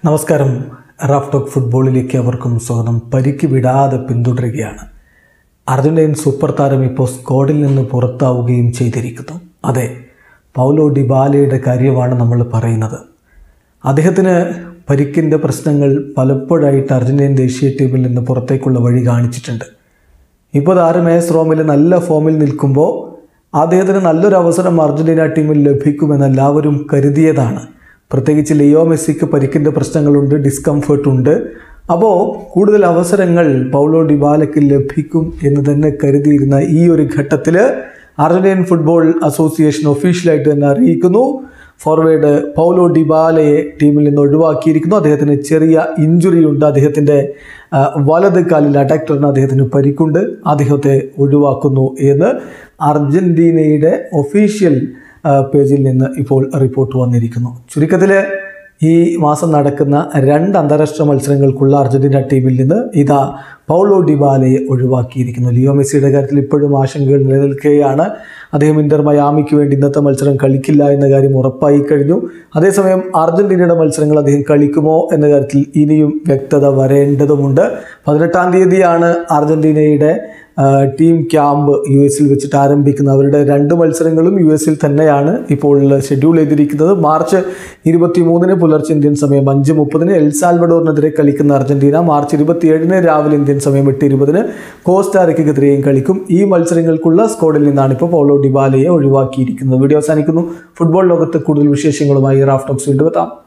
നമസ്കാരം Raf talk ഫുട്ബോളിലേക്ക് അവർക്കും സ്വാഗതം പരിക്ക് വിടാതെ പിന്തുടരുകയാണ് അർജന്റീൻ സൂപ്പർ താരം ഇപ്പോൾ സ്ക്വാഡിൽ നിന്ന് പുറത്താവുകയും ചെയ്തിരിക്കുന്നു അതെ പൗലോ ഡിബാലയുടെ കാര്യമാണ് നമ്മൾ പറയുന്നത് അദ്ദേഹത്തിന് പരിക്കിൻ്റെ പ്രശ്നങ്ങൾ പലപ്പോഴായിട്ട് അർജന്റീൻ ദേശീയ ടീമിൽ നിന്ന് പുറത്തേക്കുള്ള വഴി കാണിച്ചിട്ടുണ്ട് ഇപ്പോൾ താരം എസ് റോമിൽ നല്ല ഫോമിൽ നിൽക്കുമ്പോൾ അദ്ദേഹത്തിന് നല്ലൊരു അവസരം അർജന്റീന ടീമിൽ ലഭിക്കുമെന്ന് എല്ലാവരും കരുതിയതാണ് പ്രത്യേകിച്ച് ലിയോ മെസ്സിക്ക് പരിക്കിൻ്റെ പ്രശ്നങ്ങളുണ്ട് ഡിസ്കംഫേർട്ട് ഉണ്ട് അപ്പോൾ കൂടുതൽ അവസരങ്ങൾ പൗലോ ഡിബാലയ്ക്ക് ലഭിക്കും എന്ന് തന്നെ കരുതിയിരുന്ന ഈ ഒരു ഘട്ടത്തിൽ അർജന്റീൻ ഫുട്ബോൾ അസോസിയേഷൻ ഒഫീഷ്യലായിട്ട് തന്നെ അറിയിക്കുന്നു ഫോർവേഡ് പൗലോ ഡിബാലയെ ടീമിൽ നിന്ന് ഒഴിവാക്കിയിരിക്കുന്നു അദ്ദേഹത്തിന് ചെറിയ ഇഞ്ചുറി ഉണ്ട് അദ്ദേഹത്തിൻ്റെ ആ, വലത് കാലിൽ അഡക്ടറിന് അദ്ദേഹത്തിന് പരിക്കുണ്ട് അദ്ദേഹത്തെ ഒഴിവാക്കുന്നു എന്ന് അർജൻറ്റീനയുടെ ഒഫീഷ്യൽ ആ, പേജിൽ നിന്ന് ഇപ്പോൾ റിപ്പോർട്ട് വന്നിരിക്കുന്നു ചുരുക്കത്തിൽ ഈ മാസം നടക്കുന്ന രണ്ട് അന്താരാഷ്ട്ര മത്സരങ്ങൾക്കുള്ള അർജന്റീന ടീമിൽ നിന്ന് ഇതാ പൗളോ ഡിബാലയെ ഒഴിവാക്കിയിരിക്കുന്നു ലിയോ മെസ്സിയുടെ കാര്യത്തിൽ ഇപ്പോഴും ആശങ്കകൾ നിലനിൽക്കുകയാണ് അദ്ദേഹം ഇന്റർ മയാമിക്ക് വേണ്ടി ഇന്നത്തെ മത്സരം കളിക്കില്ല എന്ന കാര്യം ഉറപ്പായി കഴിഞ്ഞു അതേസമയം അർജന്റീനയുടെ മത്സരങ്ങൾ അദ്ദേഹം കളിക്കുമോ എന്ന കാര്യത്തിൽ ഇനിയും വ്യക്തത വരേണ്ടതുമുണ്ട് പതിനെട്ടാം തീയതിയാണ് അർജന്റീനയുടെ ആ, ടീം ക്യാമ്പ് യു എസിൽ വെച്ചിട്ട് ആരംഭിക്കുന്ന അവരുടെ രണ്ട് മത്സരങ്ങളും യു എസിൽ തന്നെയാണ് ഇപ്പോൾ ഷെഡ്യൂൾ ചെയ്തിരിക്കുന്നത് മാർച്ച് ഇരുപത്തി മൂന്നിന് പുലർച്ചെ ഇന്ത്യൻ സമയം അഞ്ച് മുപ്പതിന് എൽ സാൽവഡോറിനെതിരെ കളിക്കുന്ന അർജന്റീന മാർച്ച് ഇരുപത്തിയേഴിന് രാവിലെ ഇന്ത്യൻ സമയം എട്ട് ഇരുപതിന് കോസ്റ്റാറിക്കെതിരെയും കളിക്കും ഈ മത്സരങ്ങൾക്കുള്ള സ്ക്വാഡിൽ നിന്നാണ് ഇപ്പോൾ പൗലോ ഡിബാലയെ ഒഴിവാക്കിയിരിക്കുന്നത് വീഡിയോ അവസാനിക്കുന്നു ഫുട്ബോൾ ലോകത്ത് കൂടുതൽ വിശേഷങ്ങളുമായി റാഫ്റ്റോക്സ് വീണ്ടും എത്താം